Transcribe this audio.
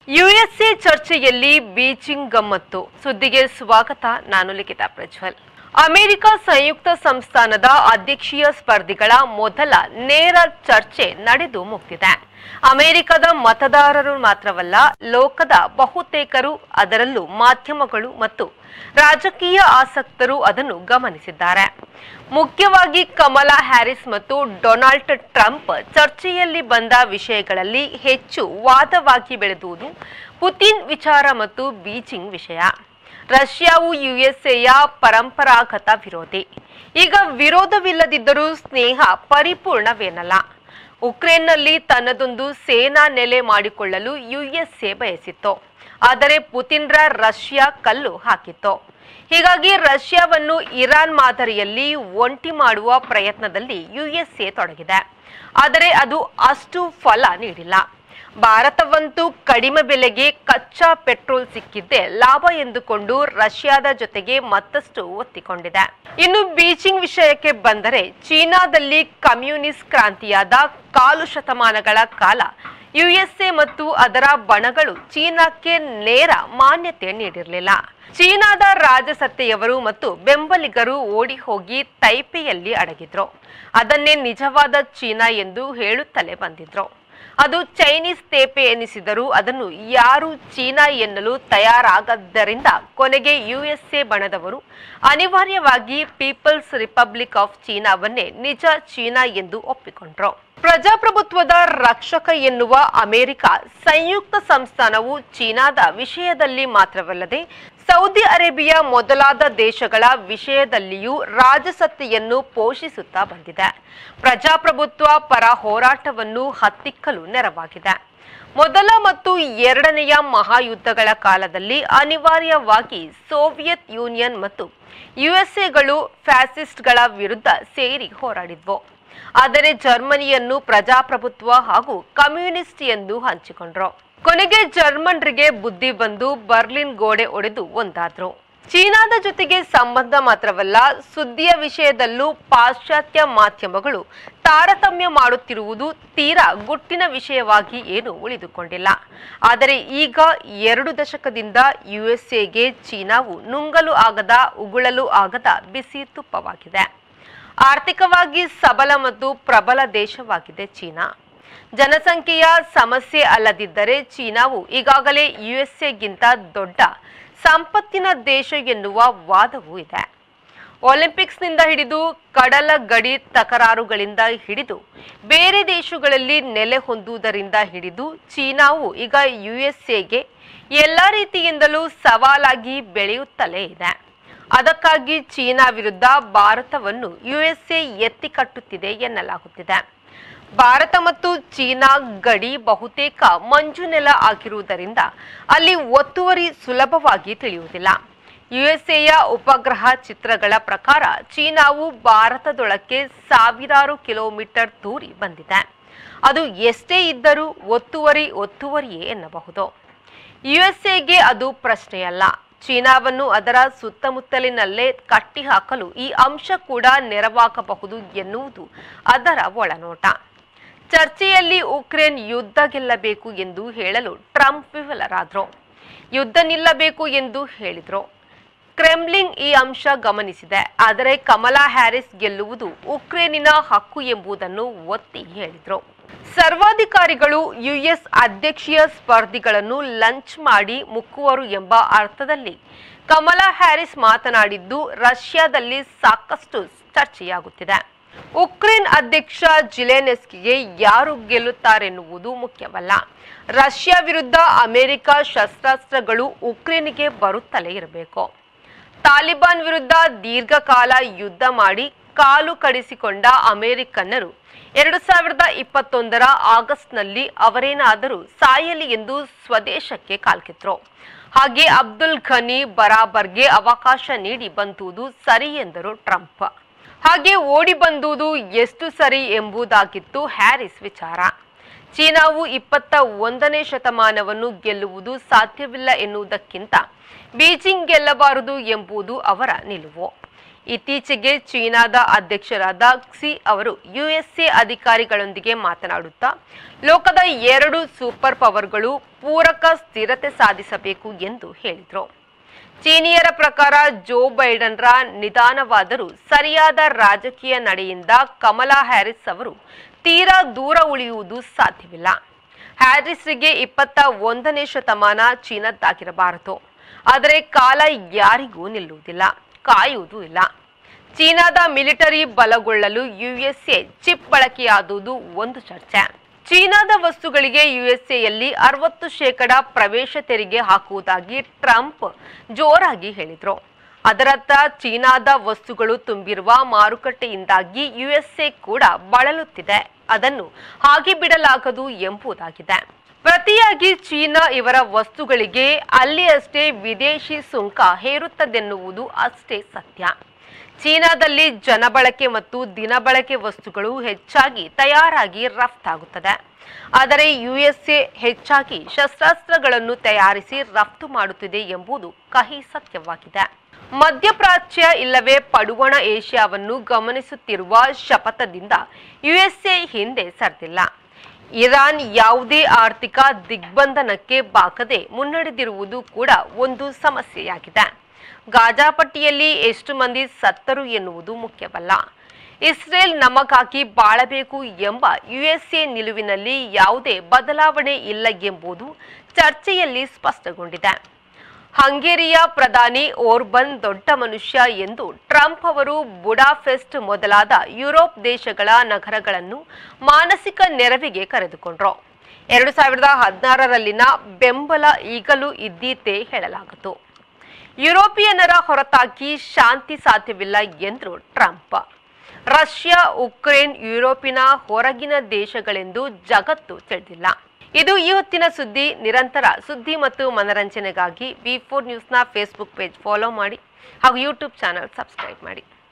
USA ಚರ್ಚೆಯಲ್ಲಿ Beijing ಗಮ್ಮತ್ತು ಸುದ್ದಿಗೆ ಸ್ವಾಗತ ನಾನು ಲಿಖಿತಾ ಪ್ರಜ್ವಲ್ ಅಮೆರಿಕ ಸಂಯುಕ್ತ ಸಂಸ್ಥಾನದ ಅಧ್ಯಕ್ಷೀಯ ಸ್ಪರ್ಧಿಗಳ ಮೊದಲ ನೇರ ಚರ್ಚೆ ನಡೆದು ಮುಗಿದಿದೆ ಅಮೆರಿಕದ ಮತದಾರರು ಮಾತ್ರವಲ್ಲ ಲೋಕದ ಬಹುತೇಕರು ಅದರಲ್ಲೂ ಮಾಧ್ಯಮಗಳು ಮತ್ತು ರಾಜಕೀಯ ಆಸಕ್ತರು ಅದನ್ನು ಗಮನಿಸಿದ್ದಾರೆ ಮುಖ್ಯವಾಗಿ ಕಮಲಾ ಹ್ಯಾರಿಸ್ ಮತ್ತು ಡೊನಾಲ್ಡ್ ಟ್ರಂಪ್ ಚರ್ಚೆಯಲ್ಲಿ ಬಂದ ವಿಷಯಗಳಲ್ಲಿ ಹೆಚ್ಚು ವಾದವಾಗಿ ಬೆಳೆದುವುದು ಪುತಿನ್ ವಿಚಾರ ಮತ್ತು ಬೀಜಿಂಗ್ ವಿಷಯ ರಷ್ಯಾವು ಯುಎಸ್ಎಯ ಪರಂಪರಾಗತ ವಿರೋಧಿ ಈಗ ವಿರೋಧವಿಲ್ಲದಿದ್ದರೂ ಸ್ನೇಹ ಪರಿಪೂರ್ಣವೇನಲ್ಲ ಉಕ್ರೇನ್ನಲ್ಲಿ ತನ್ನದೊಂದು ಸೇನಾ ನೆಲೆ ಮಾಡಿಕೊಳ್ಳಲು ಯುಎಸ್ಎ ಬಯಸಿತ್ತು ಆದರೆ ಪುತಿನ್ರ ರಷ್ಯಾ ಕಲ್ಲು ಹಾಕಿತ್ತು ಹೀಗಾಗಿ ರಷ್ಯಾವನ್ನು ಇರಾನ್ ಮಾದರಿಯಲ್ಲಿ ಒಂಟಿ ಮಾಡುವ ಪ್ರಯತ್ನದಲ್ಲಿ ಯುಎಸ್ಎ ತೊಡಗಿದೆ ಆದರೆ ಅದು ಅಷ್ಟು ಫಲ ನೀಡಿಲ್ಲ ಭಾರತವಂತೂ ಕಡಿಮೆ ಬೆಲೆಗೆ ಕಚ್ಚಾ ಪೆಟ್ರೋಲ್ ಸಿಕ್ಕಿದ್ದೇ ಲಾಭ ಎಂದುಕೊಂಡು ರಷ್ಯಾದ ಜೊತೆಗೆ ಮತ್ತಷ್ಟು ಒತ್ತಿಕೊಂಡಿದೆ ಇನ್ನು ಬೀಜಿಂಗ್ ವಿಷಯಕ್ಕೆ ಬಂದರೆ ಚೀನಾದಲ್ಲಿ ಕಮ್ಯುನಿಸ್ಟ್ ಕ್ರಾಂತಿಯಾದ ಕಾಲು ಶತಮಾನಗಳ ಕಾಲ ಯುಎಸ್ಎ ಮತ್ತು ಅದರ ಬಣಗಳು ಚೀನಾಕ್ಕೆ ನೇರ ಮಾನ್ಯತೆ ನೀಡಿರಲಿಲ್ಲ ಚೀನಾದ ರಾಜಸತ್ತೆಯವರು ಮತ್ತು ಬೆಂಬಲಿಗರು ಓಡಿ ಹೋಗಿ ತೈಪೆಯಲ್ಲಿ ಅಡಗಿದ್ರು ಅದನ್ನೇ ನಿಜವಾದ ಚೀನಾ ಎಂದು ಹೇಳುತ್ತಲೇ ಬಂದಿದ್ರು ಅದು ಚೈನೀಸ್ ತೇಪೆ ಎನಿಸಿದರೂ ಅದನ್ನು ಯಾರು ಚೀನಾ ಎನ್ನಲು ತಯಾರಾಗದ್ದರಿಂದ ಕೊನೆಗೆ ಯುಎಸ್ಎ ಬಣದವರು ಅನಿವಾರ್ಯವಾಗಿ ಪೀಪಲ್ಸ್ ರಿಪಬ್ಲಿಕ್ ಆಫ್ ಚೀನಾವನ್ನೇ ನಿಜ ಚೀನಾ ಎಂದು ಒಪ್ಪಿಕೊಂಡ್ರು ಪ್ರಜಾಪ್ರಭುತ್ವದ ರಕ್ಷಕ ಎನ್ನುವ ಅಮೆರಿಕ ಸಂಯುಕ್ತ ಸಂಸ್ಥಾನವು ಚೀನಾದ ವಿಷಯದಲ್ಲಿ ಮಾತ್ರವಲ್ಲದೆ ಸೌದಿ ಅರೇಬಿಯಾ ಮೊದಲಾದ ದೇಶಗಳ ವಿಷಯದಲ್ಲಿಯೂ ರಾಜಸತ್ತೆಯನ್ನು ಪೋಷಿಸುತ್ತಾ ಬಂದಿದೆ ಪ್ರಜಾಪ್ರಭುತ್ವ ಪರ ಹೋರಾಟವನ್ನು ಹತ್ತಿಕ್ಕಲು ನೆರವಾಗಿದೆ ಮೊದಲ ಮತ್ತು ಎರಡನೆಯ ಮಹಾಯುದ್ಧಗಳ ಕಾಲದಲ್ಲಿ ಅನಿವಾರ್ಯವಾಗಿ ಸೋವಿಯತ್ ಯೂನಿಯನ್ ಮತ್ತು ಯುಎಸ್ಎಗಳು ಫ್ಯಾಸಿಸ್ಟ್ಗಳ ವಿರುದ್ಧ ಸೇರಿ ಹೋರಾಡಿದ್ವು ಆದರೆ ಜರ್ಮನಿಯನ್ನು ಪ್ರಜಾಪ್ರಭುತ್ವ ಹಾಗೂ ಕಮ್ಯುನಿಸ್ಟ್ ಎಂದು ಹಂಚಿಕೊಂಡ್ರು ಕೊನೆಗೆ ಜರ್ಮನ್ರಿಗೆ ಬುದ್ಧಿ ಬಂದು ಬರ್ಲಿನ್ ಗೋಡೆ ಒಡೆದು ಒಂದಾದ್ರು ಚೀನಾದ ಜೊತೆಗೆ ಸಂಬಂಧ ಮಾತ್ರವಲ್ಲ ಸುದ್ದಿಯ ವಿಷಯದಲ್ಲೂ ಪಾಶ್ಚಾತ್ಯ ಮಾಧ್ಯಮಗಳು ತಾರತಮ್ಯ ಮಾಡುತ್ತಿರುವುದು ತೀರಾ ಗುಟ್ಟಿನ ವಿಷಯವಾಗಿ ಏನು ಉಳಿದುಕೊಂಡಿಲ್ಲ ಆದರೆ ಈಗ ಎರಡು ದಶಕದಿಂದ ಯುಎಸ್ಎಗೆ ಚೀನಾವು ನುಂಗಲು ಆಗದ ಉಗುಳಲು ಆಗದ ಬಿಸಿ ತುಪ್ಪವಾಗಿದೆ ಆರ್ಥಿಕವಾಗಿ ಸಬಲ ಮತ್ತು ಪ್ರಬಲ ದೇಶವಾಗಿದೆ ಚೀನಾ ಜನಸಂಖ್ಯೆಯ ಸಮಸ್ಯೆ ಅಲ್ಲದಿದ್ದರೆ ಚೀನಾವು ಈಗಾಗಲೇ ಯುಎಸ್ಎಗಿಂತ ದೊಡ್ಡ ಸಂಪತ್ತಿನ ದೇಶ ಎನ್ನುವ ವಾದವೂ ಇದೆ ಒಲಿಂಪಿಕ್ಸ್ನಿಂದ ಹಿಡಿದು ಕಡಲ ಗಡಿ ತಕರಾರುಗಳಿಂದ ಹಿಡಿದು ಬೇರೆ ದೇಶಗಳಲ್ಲಿ ನೆಲೆ ಹೊಂದುವುದರಿಂದ ಹಿಡಿದು ಚೀನಾವು ಈಗ ಯುಎಸ್ಎಗೆ ಎಲ್ಲ ರೀತಿಯಿಂದಲೂ ಸವಾಲಾಗಿ ಬೆಳೆಯುತ್ತಲೇ ಇದೆ ಅದಕ್ಕಾಗಿ ಚೀನಾ ವಿರುದ್ಧ ಭಾರತವನ್ನು ಯುಎಸ್ಎ ಎತ್ತಿ ಕಟ್ಟುತ್ತಿದೆ ಎನ್ನಲಾಗುತ್ತಿದೆ ಭಾರತ ಮತ್ತು ಚೀನಾ ಗಡಿ ಬಹುತೇಕ ಮಂಜು ನೆಲ ಆಗಿರುವುದರಿಂದ ಅಲ್ಲಿ ಒತ್ತುವರಿ ಸುಲಭವಾಗಿ ತಿಳಿಯುವುದಿಲ್ಲ ಯುಎಸ್ಎಯ ಉಪಗ್ರಹ ಚಿತ್ರಗಳ ಪ್ರಕಾರ ಚೀನಾವು ಭಾರತದೊಳಕ್ಕೆ ಸಾವಿರಾರು ಕಿಲೋಮೀಟರ್ ದೂರಿ ಬಂದಿದೆ ಅದು ಎಷ್ಟೇ ಇದ್ದರೂ ಒತ್ತುವರಿ ಒತ್ತುವರಿಯೇ ಎನ್ನಬಹುದು ಯುಎಸ್ಎಗೆ ಅದು ಪ್ರಶ್ನೆಯಲ್ಲ ಚೀನಾವನ್ನು ಅದರ ಸುತ್ತಮುತ್ತಲಿನಲ್ಲೇ ಕಟ್ಟಿಹಾಕಲು ಈ ಅಂಶ ಕೂಡ ನೆರವಾಗಬಹುದು ಎನ್ನುವುದು ಅದರ ಒಳನೋಟ ಚರ್ಚೆಯಲ್ಲಿ ಉಕ್ರೇನ್ ಯುದ್ಧ ಗೆಲ್ಲಬೇಕು ಎಂದು ಹೇಳಲು ಟ್ರಂಪ್ ವಿಫಲರಾದ್ರು ಯುದ್ಧ ನಿಲ್ಲಬೇಕು ಎಂದು ಹೇಳಿದ್ರು ಕ್ರೆಮ್ಲಿನ್ ಈ ಅಂಶ ಗಮನಿಸಿದೆ ಆದರೆ ಕಮಲಾ ಹ್ಯಾರಿಸ್ ಗೆಲ್ಲುವುದು ಉಕ್ರೇನಿನ ಹಕ್ಕು ಎಂಬುದನ್ನು ಒತ್ತಿ ಹೇಳಿದ್ರು ಸರ್ವಾಧಿಕಾರಿಗಳು ಯುಎಸ್ ಅಧ್ಯಕ್ಷೀಯ ಸ್ಪರ್ಧಿಗಳನ್ನು ಲಂಚ್ ಮಾಡಿ ಮುಕ್ಕುವರು ಎಂಬ ಅರ್ಥದಲ್ಲಿ ಕಮಲಾ ಹ್ಯಾರಿಸ್ ಮಾತನಾಡಿದ್ದು ರಷ್ಯಾದಲ್ಲಿ ಸಾಕಷ್ಟು ಚರ್ಚೆಯಾಗುತ್ತಿದೆ ಉಕ್ರೇನ್ ಅಧ್ಯಕ್ಷ ಜಿಲೆನೆಸ್ಕಿಗೆ ಯಾರು ಗೆಲ್ಲುತ್ತಾರೆನ್ನುವುದು ಮುಖ್ಯವಲ್ಲ ರಷ್ಯಾ ವಿರುದ್ಧ ಅಮೆರಿಕ ಶಸ್ತ್ರಾಸ್ತ್ರಗಳು ಉಕ್ರೇನಿಗೆ ಬರುತ್ತಲೇ ಇರಬೇಕು ತಾಲಿಬಾನ್ ವಿರುದ್ಧ ದೀರ್ಘಕಾಲ ಯುದ್ಧ ಮಾಡಿ ಕಾಲು ಕಡಿಸಿಕೊಂಡ ಅಮೆರಿಕನ್ನರು ಎರಡು ಸಾವಿರದ ಇಪ್ಪತ್ತೊಂದರ ಆಗಸ್ಟ್ನಲ್ಲಿ ಅವರೇನಾದರೂ ಸಾಯಲಿ ಎಂದು ಸ್ವದೇಶಕ್ಕೆ ಕಾಲ್ಕಿದ್ರು ಹಾಗೆ ಅಬ್ದುಲ್ ಘನಿ ಬರಾಬರ್ಗೆ ಅವಕಾಶ ನೀಡಿ ಬಂದುದು ಸರಿ ಎಂದರು ಟ್ರಂಪ್ ಹಾಗೆ ಓಡಿ ಬಂದುದು ಎಷ್ಟು ಸರಿ ಎಂಬುದಾಗಿತ್ತು ಹ್ಯಾರಿಸ್ ವಿಚಾರ ಚೀನಾವು ಇಪ್ಪತ್ತ ಒಂದನೇ ಶತಮಾನವನ್ನು ಗೆಲ್ಲುವುದು ಸಾಧ್ಯವಿಲ್ಲ ಎನ್ನುವುದಕ್ಕಿಂತ ಬೀಜಿಂಗ್ ಗೆಲ್ಲಬಾರದು ಎಂಬುದು ಅವರ ನಿಲುವು ಇತ್ತೀಚೆಗೆ ಚೀನಾದ ಅಧ್ಯಕ್ಷರಾದ ಕ್ಸಿ ಅವರು ಯುಎಸ್ಎ ಅಧಿಕಾರಿಗಳೊಂದಿಗೆ ಮಾತನಾಡುತ್ತಾ ಲೋಕದ ಎರಡು ಸೂಪರ್ ಪವರ್ಗಳು ಪೂರಕ ಸ್ಥಿರತೆ ಸಾಧಿಸಬೇಕು ಎಂದು ಹೇಳಿದರು ಚೀನಿಯರ ಪ್ರಕಾರ ಜೋ ಬೈಡನ್ರ ನಿಧಾನವಾದರೂ ಸರಿಯಾದ ರಾಜಕೀಯ ನಡೆಯಿಂದ ಕಮಲಾ ಹ್ಯಾರಿಸ್ ಅವರು ತೀರಾ ದೂರ ಉಳಿಯುವುದು ಸಾಧ್ಯವಿಲ್ಲ ಹ್ಯಾರಿಸ್ರಿಗೆ ಇಪ್ಪತ್ತ ಒಂದನೇ ಶತಮಾನ ಚೀನಾದ್ದಾಗಿರಬಾರದು ಆದರೆ ಕಾಲ ಯಾರಿಗೂ ನಿಲ್ಲುವುದಿಲ್ಲ ಕಾಯುವುದೂ ಇಲ್ಲ ಚೀನಾದ ಮಿಲಿಟರಿ ಬಲಗೊಳ್ಳಲು ಯುಎಸ್ಎ ಚಿಪ್ ಬಳಕೆಯಾದುದು ಒಂದು ಚರ್ಚೆ ಚೀನಾದ ವಸ್ತುಗಳಿಗೆ ಯುಎಸ್ಎಯಲ್ಲಿ ಅರವತ್ತು ಶೇಕಡ ಪ್ರವೇಶ ತೆರಿಗೆ ಹಾಕುವುದಾಗಿ ಟ್ರಂಪ್ ಜೋರಾಗಿ ಹೇಳಿದರು ಅದರತ್ತ ಚೀನಾದ ವಸ್ತುಗಳು ತುಂಬಿರುವ ಮಾರುಕಟ್ಟೆಯಿಂದಾಗಿ ಯುಎಸ್ಎ ಕೂಡ ಬಳಲುತ್ತಿದೆ ಅದನ್ನು ಹಾಗೆ ಬಿಡಲಾಗದು ಎಂಬುದಾಗಿದೆ ಪ್ರತಿಯಾಗಿ ಚೀನಾ ಇವರ ವಸ್ತುಗಳಿಗೆ ಅಲ್ಲಿಯಷ್ಟೇ ವಿದೇಶಿ ಸುಂಕ ಹೇರುತ್ತದೆನ್ನುವುದು ಅಷ್ಟೇ ಸತ್ಯ ಚೀನಾದಲ್ಲಿ ಜನಬಳಕೆ ಮತ್ತು ದಿನಬಳಕೆ ವಸ್ತುಗಳು ಹೆಚ್ಚಾಗಿ ತಯಾರಾಗಿ ರಫ್ತಾಗುತ್ತದೆ ಆದರೆ ಯುಎಸ್ಎ ಹೆಚ್ಚಾಗಿ ಶಸ್ತ್ರಾಸ್ತ್ರಗಳನ್ನು ತಯಾರಿಸಿ ರಫ್ತು ಮಾಡುತ್ತಿದೆ ಎಂಬುದು ಕಹಿ ಸತ್ಯವಾಗಿದೆ ಮಧ್ಯಪ್ರಾಚ್ಯ ಇಲ್ಲವೇ ಪಡುವಣ ಏಷ್ಯಾವನ್ನು ಗಮನಿಸುತ್ತಿರುವ ಶಪಥದಿಂದ ಯುಎಸ್ಎ ಹಿಂದೆ ಸರಿದಿಲ್ಲ ಇರಾನ್ ಯಾವುದೇ ಆರ್ಥಿಕ ದಿಗ್ಬಂಧನಕ್ಕೆ ಬಾಕದೆ ಮುನ್ನಡೆದಿರುವುದು ಕೂಡ ಒಂದು ಸಮಸ್ಯೆಯಾಗಿದೆ ಗಾಜಾ ಪಟ್ಟಿಯಲ್ಲಿ ಎಷ್ಟು ಮಂದಿ ಸತ್ತರು ಎನ್ನುವುದು ಮುಖ್ಯವಲ್ಲ ಇಸ್ರೇಲ್ ನಮಗಾಗಿ ಬಾಳಬೇಕು ಎಂಬ ಯುಎಸ್ಎ ನಿಲುವಿನಲ್ಲಿ ಯಾವುದೇ ಬದಲಾವಣೆ ಇಲ್ಲ ಎಂಬುದು ಚರ್ಚೆಯಲ್ಲಿ ಸ್ಪಷ್ಟಗೊಂಡಿದೆ ಹಂಗೇರಿಯ ಪ್ರಧಾನಿ ಓರ್ಬನ್ ದೊಡ್ಡ ಮನುಷ್ಯ ಎಂದು ಟ್ರಂಪ್ ಅವರು ಬುಡಾಫೆಸ್ಟ್ ಮೊದಲಾದ ಯುರೋಪ್ ದೇಶಗಳ ನಗರಗಳನ್ನು ಮಾನಸಿಕ ನೆರವಿಗೆ ಕರೆದುಕೊಂಡ್ರು ಎರಡು ಸಾವಿರದ ಹದಿನಾರರಲ್ಲಿನ ಬೆಂಬಲ ಈಗಲೂ ಇದ್ದೀತೆ ಹೇಳಲಾಗಿತ್ತು ಯುರೋಪಿಯನ್ನರ ಹೊರತಾಗಿ ಶಾಂತಿ ಸಾಧ್ಯವಿಲ್ಲ ಎಂದರು ಟ್ರಂಪ್ ರಷ್ಯಾ ಉಕ್ರೇನ್ ಯುರೋಪಿನ ಹೊರಗಿನ ದೇಶಗಳೆಂದು ಜಗತ್ತು ತಿಳಿದಿಲ್ಲ ಇದು ಈ ಹೊತ್ತಿನ ಸುದ್ದಿ ನಿರಂತರ ಸುದ್ದಿ ಮತ್ತು ಮನರಂಜನೆಗಾಗಿ ವಿ ಫೋರ್ ನ್ಯೂಸ್ನ ಫೇಸ್ಬುಕ್ ಪೇಜ್ ಫಾಲೋ ಮಾಡಿ ಹಾಗೂ ಯೂಟ್ಯೂಬ್ ಚಾನಲ್ ಸಬ್ಸ್ಕ್ರೈಬ್ ಮಾಡಿ